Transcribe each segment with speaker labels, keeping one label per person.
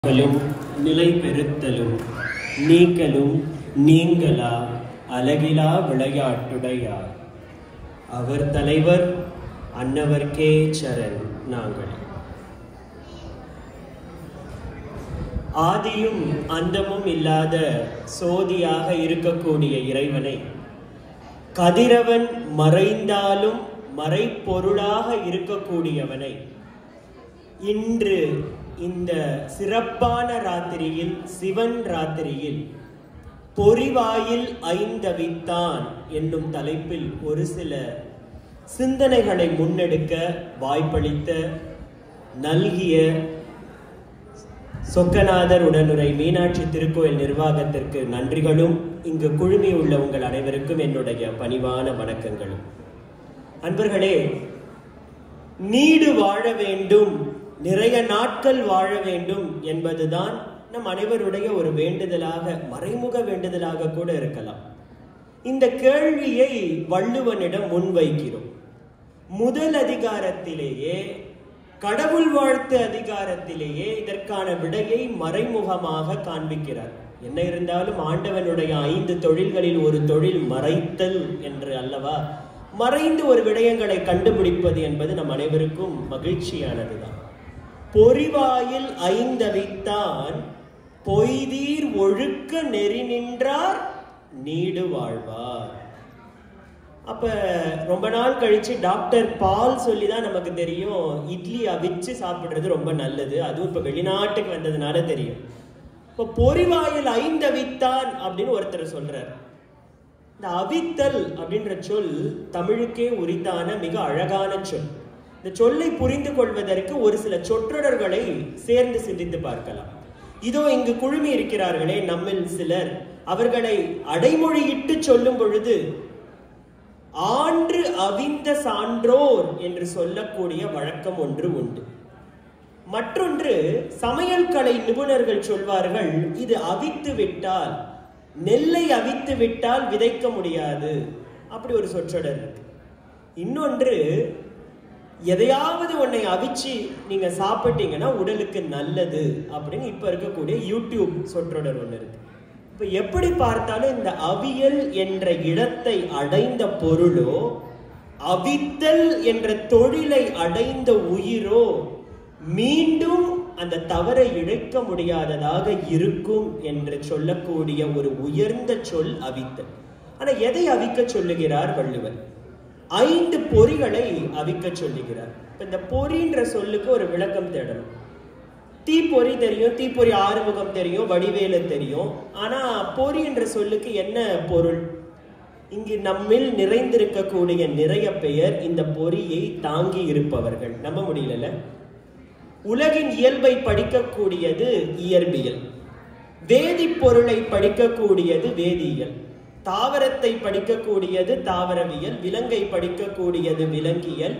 Speaker 1: களும் நிலை பெறுத்தலும் நீக்கலும் நீங்களா அழகிலா விளையாட்டுடையார் அவர் தலைவர் அன்னவர்க்கே சரண் நாங்கள் ஆதியும் அந்தமும் இல்லாத சோதியாக இருக்கக்கூடிய இறைவனை கதிரவன் மறைந்தாலும் மறைப்பொருளாக இருக்கக்கூடியவனை இன்று இந்த சிறப்பான ராத்திரியில் சிவன் ராத்திரியில் பொறிவாயில் ஐந்தவித்தான் என்னும் தலைப்பில் ஒரு சில சிந்தனைகளை முன்னெடுக்க வாய்ப்பளித்த நல்கிய சொக்கநாதர் உடனுரை மீனாட்சி திருக்கோயில் நிர்வாகத்திற்கு நன்றிகளும் இங்கு குழுமியுள்ள உங்கள் அனைவருக்கும் என்னுடைய பணிவான வணக்கங்களும் அன்பர்களே நீடு வாழ வேண்டும் நிறைய நாட்கள் வாழ வேண்டும் என்பதுதான் நம் அனைவருடைய ஒரு வேண்டுதலாக மறைமுக வேண்டுதலாக கூட இருக்கலாம் இந்த கேள்வியை வள்ளுவனிடம் முன்வைக்கிறோம் முதல் அதிகாரத்திலேயே கடவுள் வாழ்த்து அதிகாரத்திலேயே இதற்கான விடையை மறைமுகமாக காண்பிக்கிறார் என்ன இருந்தாலும் ஆண்டவனுடைய ஐந்து தொழில்களில் ஒரு தொழில் மறைத்தல் என்று அல்லவா மறைந்து ஒரு விடயங்களை கண்டுபிடிப்பது என்பது நம் அனைவருக்கும் மகிழ்ச்சியானதுதான் பொறிவாயில் ஐந்தவித்தான் பொய்தீர் ஒழுக்க நெறி நின்றார் நீடு வாழ்வார் அப்ப ரொம்ப நாள் கழிச்சு டாக்டர் பால் சொல்லி தான் நமக்கு தெரியும் இட்லி அவிச்சு சாப்பிடுறது ரொம்ப நல்லது அதுவும் இப்ப வெளிநாட்டுக்கு வந்ததுனால தெரியும் இப்ப பொறிவாயில் ஐந்தவித்தான் அப்படின்னு ஒருத்தர் சொல்றார் இந்த அவித்தல் அப்படின்ற சொல் தமிழுக்கே உரித்தான மிக அழகான சொல் இந்த சொல்லை புரிந்து கொள்வதற்கு ஒரு சில சொற்றொடர்களை சேர்ந்து சிந்தித்து பார்க்கலாம் இதோ இங்கு குழுமி இருக்கிறார்களே நம்மில் சிலர் அவர்களை அடைமொழியிட்டு சொல்லும் பொழுது ஆன்று அவிந்த சான்றோர் என்று சொல்லக்கூடிய வழக்கம் ஒன்று உண்டு மற்றொன்று சமையல் கலை நிபுணர்கள் சொல்வார்கள் இது அவித்து விட்டால் நெல்லை அவித்து விட்டால் விதைக்க முடியாது அப்படி ஒரு சொற்றொடர் இருக்கு இன்னொன்று எதையாவது ஒன்னை அவிச்சு நீங்க சாப்பிட்டீங்கன்னா உடலுக்கு நல்லது அப்படின்னு இப்ப இருக்கக்கூடிய யூடியூப் சொற்றொடர் ஒன்று இருக்கு இப்ப எப்படி பார்த்தாலும் இந்த அவியல் என்ற இடத்தை அடைந்த பொருளோ அவித்தல் என்ற தொழிலை அடைந்த உயிரோ மீண்டும் அந்த தவறை இழைக்க முடியாததாக இருக்கும் என்று சொல்லக்கூடிய ஒரு உயர்ந்த சொல் அவித்தல் ஆனா எதை அவிக்க சொல்லுகிறார் வள்ளுவர் ஐந்து பொறிகளை அவிக்க சொல்லுகிறார் இப்ப இந்த பொறின்ற சொல்லுக்கு ஒரு விளக்கம் தேடணும் தீப்பொறி தெரியும் தீப்பொறி ஆறுமுகம் தெரியும் வடிவேலு தெரியும் ஆனா பொறி என்ற சொல்லுக்கு என்ன பொருள் இங்கு நம்மில் நிறைந்திருக்கக்கூடிய நிறைய பெயர் இந்த பொறியை தாங்கி இருப்பவர்கள் நம்ப முடியல உலகின் இயல்பை படிக்கக்கூடியது இயற்பியல் வேதிப்பொருளை படிக்கக்கூடியது வேதியியல் தாவரத்தை படிக்கக்கூடியது தாவரவியல் விலங்கை படிக்கக்கூடியது விலங்கியல்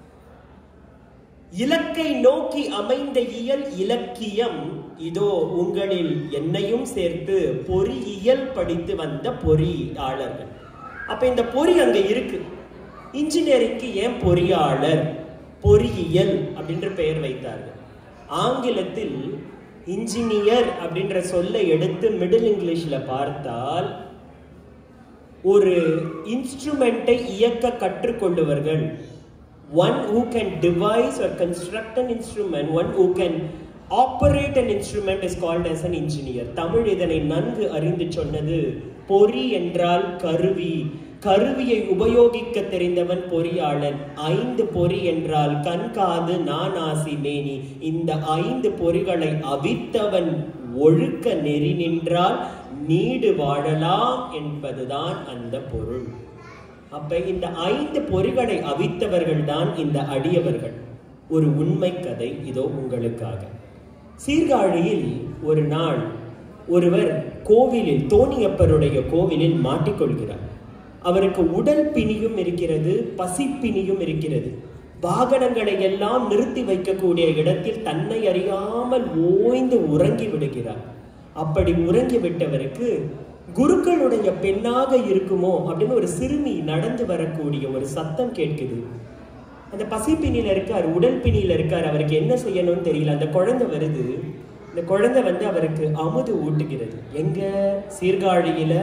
Speaker 1: இலக்கை நோக்கி அமைந்த இயல் இலக்கியம் இதோ உங்களில் என்னையும் சேர்த்து பொறியியல் படித்து வந்த பொறியாளர்கள் அப்ப இந்த பொறி அங்க இருக்கு இன்ஜினியரிங்க்கு ஏன் பொறியாளர் பொறியியல் அப்படின்ற பெயர் வைத்தார்கள் ஆங்கிலத்தில் இன்ஜினியர் அப்படின்ற சொல்லை எடுத்து மிடில் இங்கிலீஷ்ல பார்த்தால் ஒரு இன்ஸ்ட்ருமெண்ட்டை இயக்க கற்றுக்கொண்டவர்கள் one who can devise or construct an instrument one who can operate an instrument is called as an engineer Tamil இதனை நன்கு அறிந்து சொன்னது பொறி என்றால் கருவி கருவியை உபயோகிக்க தெரிந்தவன் பொறியாளன் ஐந்து பொறி என்றால் கண் காது நானாசி மேனி இந்த ஐந்து பொறிகளை அவித்தவன் ஒழுக்க நெறி நின்றால் நீடு வாழலாம் என்பதுதான் அந்த பொருள் அப்ப இந்த ஐந்து பொறிகளை அவித்தவர்கள் தான் இந்த அடியவர்கள் ஒரு உண்மை கதை இதோ உங்களுக்காக சீர்காழியில் ஒரு நாள் ஒருவர் கோவிலில் தோணியப்பருடைய கோவிலில் மாட்டிக்கொள்கிறார் அவருக்கு உடல் பிணியும் இருக்கிறது பசிப்பிணியும் இருக்கிறது வாகனங்களை எல்லாம் நிறுத்தி வைக்கக்கூடிய இடத்தில் தன்னை அறியாமல் ஓய்ந்து உறங்கி விடுகிறார் அப்படி உறங்கி விட்டவருக்கு குருக்களுடைய பெண்ணாக இருக்குமோ அப்படின்னு ஒரு சிறுமி நடந்து வரக்கூடிய ஒரு சத்தம் கேட்குது அந்த பசிப்பினியில இருக்கார் உடல் பிணியில இருக்கார் அவருக்கு என்ன செய்யணும்னு தெரியல அந்த குழந்தை வருது இந்த குழந்தை வந்து அவருக்கு அமுது ஊட்டுகிறது எங்க சீர்காழியில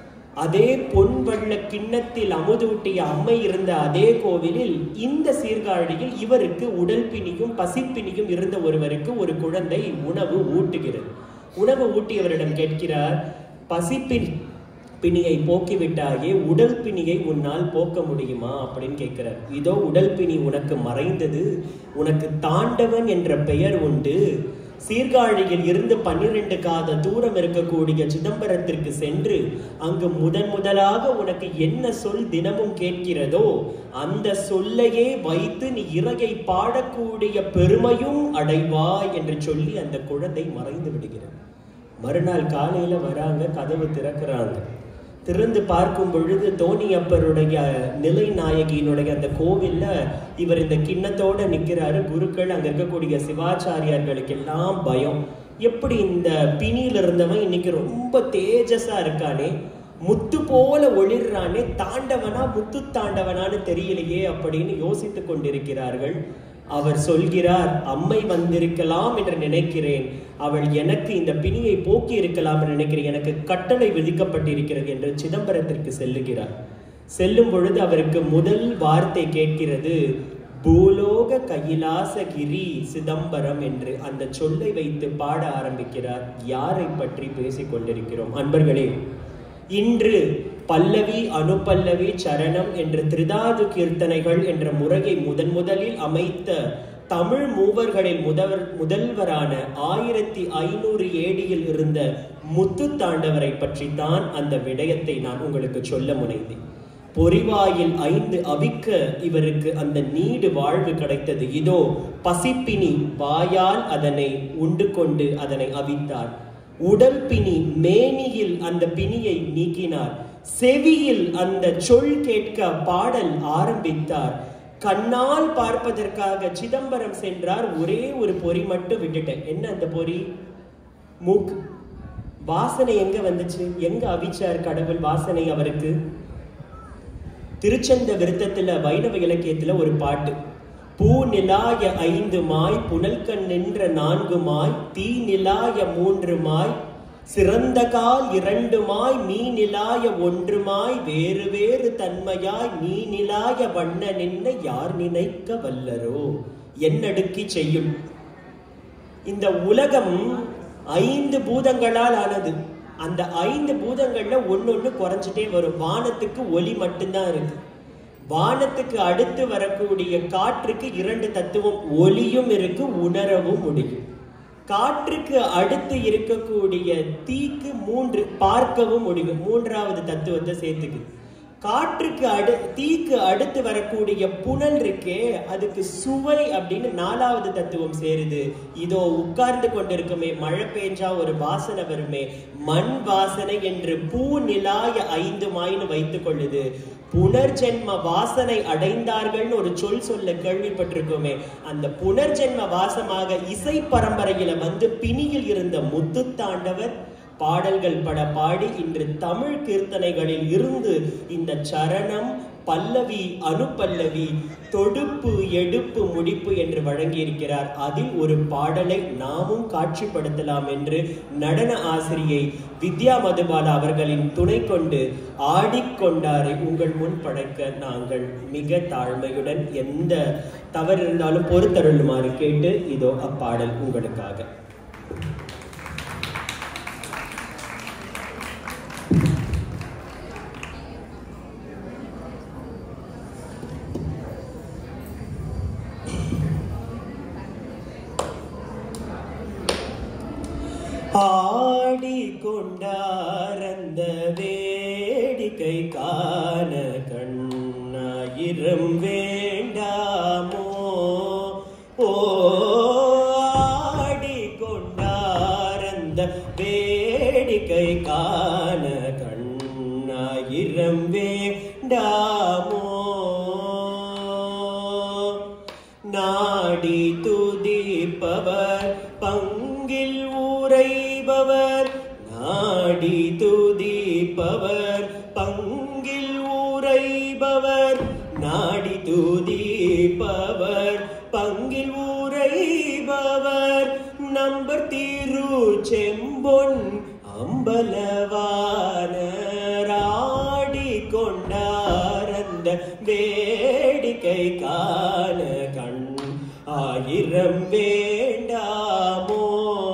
Speaker 1: அதே பொன் வள்ள கிண்ணத்தில் அமுதூட்டிய அம்மை இருந்த அதே கோவிலில் இந்த சீர்காழியில் இவருக்கு உடல் பிணியும் பசிப்பிணியும் இருந்த ஒருவருக்கு ஒரு குழந்தை உணவு ஊட்டுகிறது உணவு ஊட்டியவரிடம் கேட்கிறார் பசிப்பினி பிணியை போக்கிவிட்டாயே உடல் பிணியை உன்னால் போக்க முடியுமா அப்படின்னு கேட்கிறார் இதோ உடல் பிணி உனக்கு மறைந்தது உனக்கு தாண்டவன் என்ற பெயர் உண்டு சீர்காழியில் இருந்து பன்னிரண்டு காத தூரம் இருக்கக்கூடிய சிதம்பரத்திற்கு சென்று அங்கு முதன் முதலாக உனக்கு என்ன சொல் தினமும் கேட்கிறதோ அந்த சொல்லையே வைத்து நீ இறகை பாடக்கூடிய பெருமையும் அடைவாய் என்று சொல்லி அந்த குழந்தை மறைந்து விடுகிறது மறுநாள் காலையில வராங்க கதவு திறக்கிறாங்க திறந்து பார்க்கும் பொழுது தோனி அப்பருடைய நிலை நாயகியினுடைய அந்த கோவில்ல இவர் இந்த கிண்ணத்தோட நிக்கிறாரு குருக்கள் அங்க இருக்கக்கூடிய சிவாச்சாரியார்களுக்கு எல்லாம் பயம் எப்படி இந்த பிணியில இருந்தவன் இன்னைக்கு ரொம்ப தேஜஸா இருக்கானே முத்து போல ஒளிர்றானே தாண்டவனா முத்து தாண்டவனான்னு தெரியலையே அப்படின்னு யோசித்துக் கொண்டிருக்கிறார்கள் அவர் சொல்கிறார் அம்மை வந்திருக்கலாம் என்று நினைக்கிறேன் அவள் எனக்கு இந்த பிணியை போக்கி இருக்கலாம் என்று நினைக்கிறேன் எனக்கு கட்டளை விதிக்கப்பட்டிருக்கிறது என்று சிதம்பரத்திற்கு செல்லுகிறார் செல்லும் பொழுது அவருக்கு முதல் வார்த்தை கேட்கிறது பூலோக கைலாசகிரி சிதம்பரம் என்று அந்த சொல்லை வைத்து பாட ஆரம்பிக்கிறார் யாரை பற்றி பேசிக் கொண்டிருக்கிறோம் அன்பர்களே இன்று பல்லவி அனுபல்லவி சரணம் என்ற திரிதாது கீர்த்தனைகள் என்ற முறையை முதன் முதலில் அமைத்த தமிழ் மூவர்களில் முதல்வர் முதல்வரான ஆயிரத்தி ஐநூறு ஏடியில் இருந்த முத்து தாண்டவரை பற்றி தான் அந்த விடயத்தை நான் உங்களுக்கு சொல்ல முனைந்தேன் பொறிவாயில் ஐந்து அவிக்க இவருக்கு அந்த நீடு வாழ்வு கிடைத்தது இதோ பசிப்பினி வாயால் அதனை உண்டு கொண்டு அதனை அவித்தார் உடல் பிணி மேனியில் அந்த பிணியை நீக்கினார் செவியில் அந்த சொல் கேட்க பாடல் ஆரம்பித்தார் கண்ணால் பார்ப்பதற்காக சிதம்பரம் சென்றார் ஒரே ஒரு பொறி மட்டும் விட்டுட்டேன் என்ன அந்த பொறி மூக்கு வாசனை எங்க வந்துச்சு எங்க அவிச்சார் கடவுள் வாசனை அவருக்கு திருச்சந்த விருத்தத்துல வைணவ இலக்கியத்துல ஒரு பாட்டு பூ நிலாய ஐந்து மாய் புனல்கண் நின்ற நான்கு மாய் தீ நிலாய மூன்று மாய் சிறந்த கால் இரண்டு மாய் மீ நிலாய ஒன்று மாய் வேறு வேறு தன்மையாய் மீ நிலாய வண்ண நின்ன யார் நினைக்க வல்லரோ என்னடுக்கி செய்யும் இந்த உலகம் ஐந்து பூதங்களால் ஆனது அந்த ஐந்து பூதங்கள்ல ஒன்னொன்னு குறைஞ்சிட்டே வரும் வானத்துக்கு ஒலி மட்டும்தான் இருக்கு வானத்துக்கு அடுத்து வரக்கூடிய காற்றுக்கு இரண்டு தத்துவம் ஒலியும் இருக்கு உணரவும் முடியும் காற்றுக்கு அடுத்து இருக்கக்கூடிய தீக்கு மூன்று பார்க்கவும் முடியும் மூன்றாவது தத்துவத்தை சேர்த்துக்கு காற்றுக்கு அடு தீக்கு அடுத்து வரக்கூடிய புனல் இருக்கே அதுக்கு சுவை அப்படின்னு நாலாவது தத்துவம் சேருது இதோ உட்கார்ந்து கொண்டிருக்குமே மழை பெஞ்சா ஒரு வாசனை வருமே மண் வாசனை என்று பூ நிலாய ஐந்து மாயின்னு வைத்துக் கொள்ளுது புனர்ஜென்ம வாசனை அடைந்தார்கள்னு ஒரு சொல் சொல்ல கேள்விப்பட்டிருக்கோமே அந்த புனர்ஜென்ம வாசமாக இசை பரம்பரையில வந்து பிணியில் இருந்த முத்து தாண்டவர் பாடல்கள் பட பாடி இன்று தமிழ் கீர்த்தனைகளில் இருந்து இந்த சரணம் பல்லவி அனுபல்லவி தொடுப்பு எடுப்பு முடிப்பு என்று வழங்கியிருக்கிறார் அதில் ஒரு பாடலை நாமும் காட்சிப்படுத்தலாம் என்று நடன ஆசிரியை வித்யா மதுபாலா அவர்களின் துணை கொண்டு ஆடிக்கொண்டாரை உங்கள் முன் படைக்க நாங்கள் மிக தாழ்மையுடன் எந்த தவறு இருந்தாலும் பொறுத்தருளுமாறு கேட்டு இதோ அப்பாடல் உங்களுக்காக ஆடிக்கொண்டாரந்த வேடிக்கை காண கண்ணாயிரம் வேண்டாமோ ஓ ஆடிக்கொண்டாரந்த வேடிக்கை காண கண்ணாயிரம் வேண்டாமோ நாடி துதிப்பவர் பங்கில் உரைபவர் நாடி துதிப்பவர் பங்கில் உரைபவர் நாடி துதிப்பவர் பங்கில் உரைபவர் நம்பர் தீரு செம்பொன் அம்பலவானராடி கொண்டாரந்த வேடிக்கை காண கண் ஆயிரம் வேண்டாமோ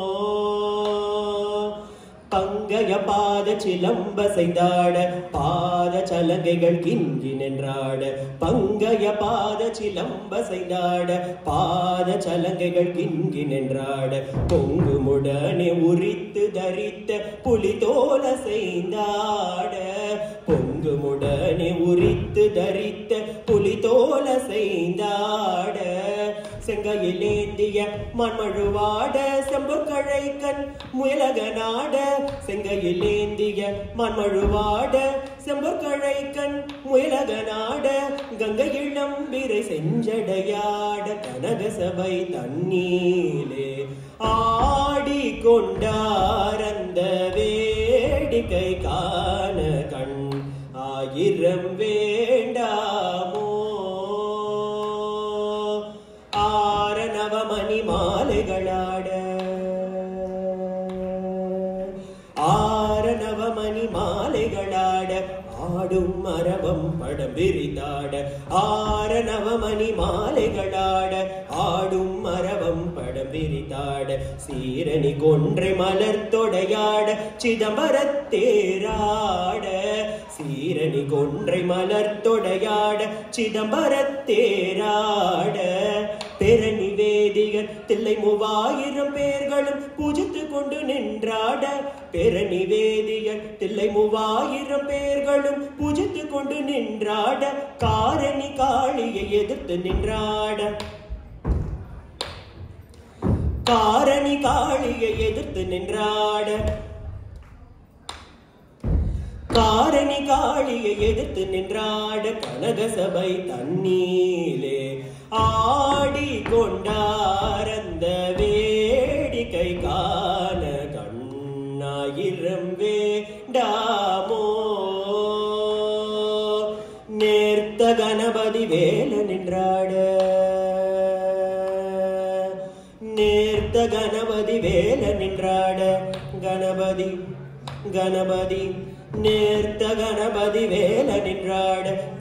Speaker 1: பங்கய பாத சிலம்ப செய்தாட பாத சலங்கைகள் கிஞ்சி நின்றாட பங்கய பாத சிலம்ப செய்தாட பாத சலங்கைகள் கிஞ்சி நின்றாட பொங்குமுடனே உரித்து தரித்த புலி தோல செய்தாட பொங்குமுடனே உரித்து தரித்த புலி தோல செய்தாட செங்கையிலேந்திய மண்மழுவாட செம்பொற்கழை கண் முயலக நாட செங்கையிலேந்திய மண்மழுவாட செம்பொற்கழை கண் முயலக நாட கங்கை இளம்பிரை செஞ்சடையாட கனக சபை தண்ணீலே ஆடி கொண்டாரந்த வேடிக்கை காண கண் ஆயிரம் வேண்டாமோ ஆர நவமணி மாலைகளாட ஆர நவமணி மாலைகளாட ஆடும் மரபம் படம் விரித்தாட ஆர நவமணி மாலைகளாட ஆடும் மரபம் படம் விரித்தாட சீரணி கொன்றை மலர் தொடையாட சிதம்பரத்தேராட சீரணி கொன்றை மலர் தொடையாட சிதம்பரத்தேராட பெரணி வேதிகர் தில்லை மூவாயிரம் பேர்களும் பூஜித்து கொண்டு நின்றாட பெரணி வேதியர் தில்லை மூவாயிரம் பேர்களும் பூஜித்து கொண்டு நின்றாட காரணி காளியை எதிர்த்து நின்றாட காரணி காளியை எதிர்த்து நின்றாட காரணி காளியை எதிர்த்து நின்றாட கனக சபை தண்ணீலே ஆடி கொண்டாரந்த வேடிக்கை காண கண்ணாயிரம் வேண்டாமோ நேர்த்த கணபதி வேல நின்றாட நேர்த்த கணபதி வேல நின்றாட கணபதி கணபதி நேர்த்த கணபதி வேல நின்றாட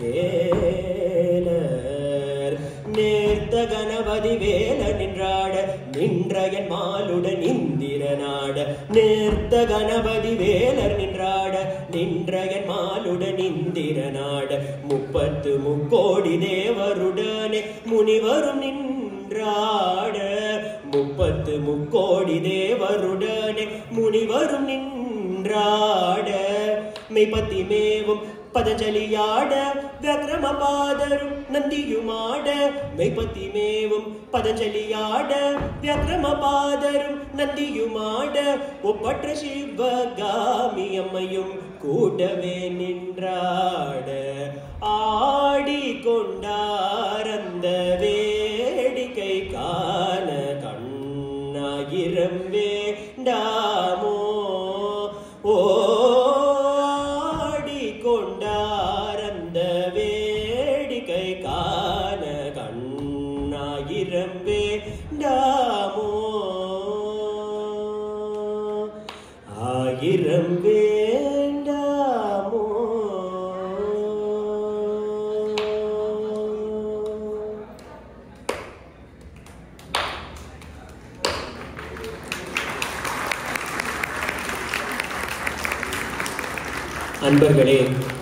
Speaker 1: வேலர் நேர்த்த கணபதி வேல நின்றாட நின்றயன் மாலுடன் இந்திரனாட நேர்த்த கணபதி வேலர் நின்றாட நின்றயன் மாலுடன் இந்திரனாட முப்பத்து முக்கோடி தேவருடனே முனிவரும் நின்றாட முப்பத்து முக்கோடி தேவருடனே முனிவரும் நின்றாட மெய்பத்தி மேவும் பதஞ்சலியாட வியக்ரமபாதரும் நந்தியுமாட மெய்பத்தி மேவும் பதஞ்சலியாட வியக்ரமபாதரும் நந்தியுமாட ஒப்பற்ற சிவகாமி அம்மையும் கூடவே நின்றாட ஆடி கொண்டாரந்த வேடிக்கை காண கண்ணாயிரம் வேண்டாமோ ஓடி கொண்டாரந்த வேடிக்கை காண கண்ணாயிரம் வேண்டாமோ ஆயிரம் வேண்டாமோ அன்பர்களே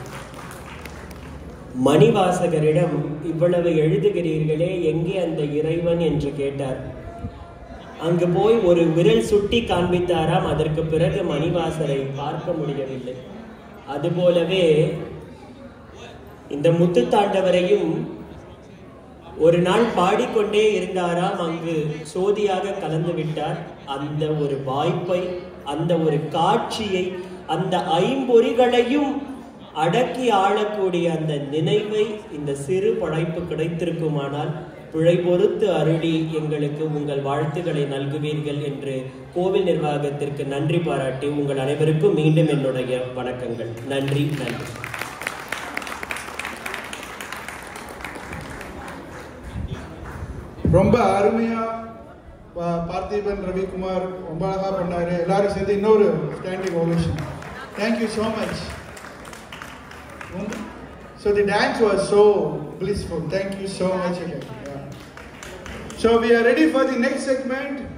Speaker 1: மணிவாசகரிடம் இவ்வளவு எழுதுகிறீர்களே எங்கே அந்த இறைவன் என்று கேட்டார் அங்கு போய் ஒரு விரல் சுட்டி காண்பித்தாராம் அதற்கு பிறகு மணிவாசரை பார்க்க முடியவில்லை அதுபோலவே இந்த முத்துத்தாண்டவரையும் ஒரு நாள் பாடிக்கொண்டே இருந்தாராம் அங்கு சோதியாக கலந்து விட்டார் அந்த ஒரு வாய்ப்பை அந்த ஒரு காட்சியை அந்த ஐம்பொறிகளையும் அடக்கி ஆளக்கூடிய அந்த நினைவை இந்த சிறு படைப்பு கிடைத்திருக்குமானால் பிழை பொறுத்து அருளி எங்களுக்கு உங்கள் வாழ்த்துக்களை நல்குவீர்கள் என்று கோவில் நிர்வாகத்திற்கு நன்றி பாராட்டி உங்கள் அனைவருக்கும் மீண்டும் என்னுடைய வணக்கங்கள் நன்றி நன்றி
Speaker 2: ரொம்ப அருமையா பா- பார்த்திபன் ரவிக்குமார் ரொம்ப அழகா பண்ணாரு எல்லாரும் சேர்ந்து இன்னொரு standing ovation thank you so much So the dance was so blissful. Thank you so much again. Yeah. So we are ready for the next segment.